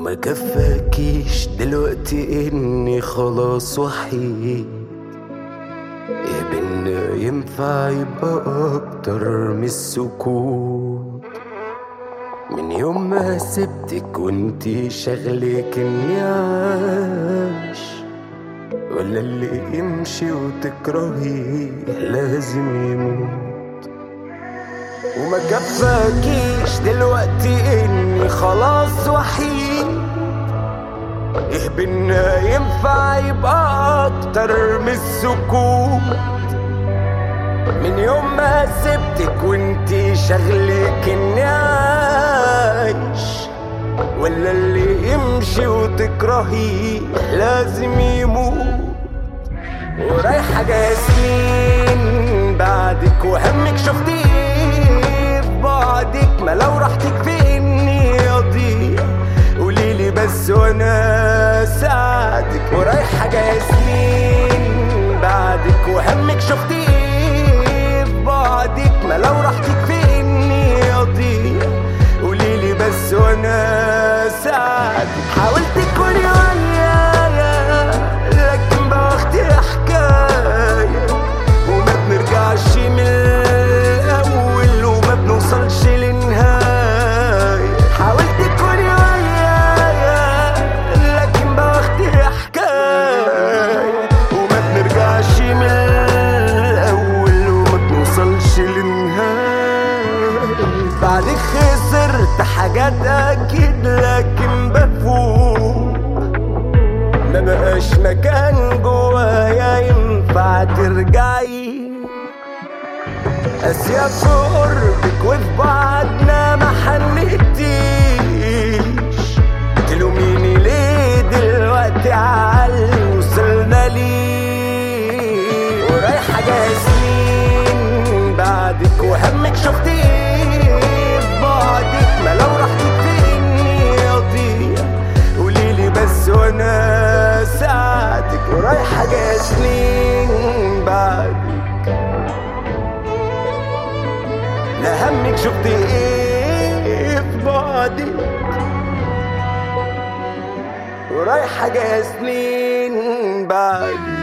وما كفاكيش دلوقتي اني خلاص وحيد يا بينا ينفع يبقى اكتر من السكوت من يوم ما سبتك وانتي شغلك اني عاش ولا اللي يمشي وتكرهيه لازم يموت وما كفاكيش دلوقتي اني خلاص وحيد ايه بينا ينفع يبقى اكتر من السكوت من يوم ما سبتك وانتي شغلك اني عايش ولا اللي يمشي وتكرهيه لازم يموت ورايحة جاية سنين بعدك وهمك شفتي ايه في بعدك ما لو راحتك في اني اضيع قوليلي بس وانا ساعدك ورايحة جاية سنين بعدك وهمك شفتي ايه في بعدك ما لو راحتك في اني اضيع قوليلي بس وانا ساعدك حاولت تكوني ويايا لكن بختي حكاية وما بنرجعش من الأول وما بنوصلش للنهاية حاولت تكوني ويايا لكن بختي حكاية وما بنرجعش من الأول وما بنوصلش للنهاية بعدك خسرت حاجات أكيد لكن بفوق ما بقاش مكان جوايا ينفع ترجعي قاسية في قربك وفي بعدنا ما حنتيش تلوميني ليه دلوقتي عالي وصلنا ليه ورايحة جاية سنين بعدك وهمك شفتي ايه في بعدك ما لو راحتك في اني اضيع قوليلي بس وانا ساعدك ورايحة جاية سنين بعدك لا همك شفتي ايه في بعدك ورايحة جاية سنين بعدك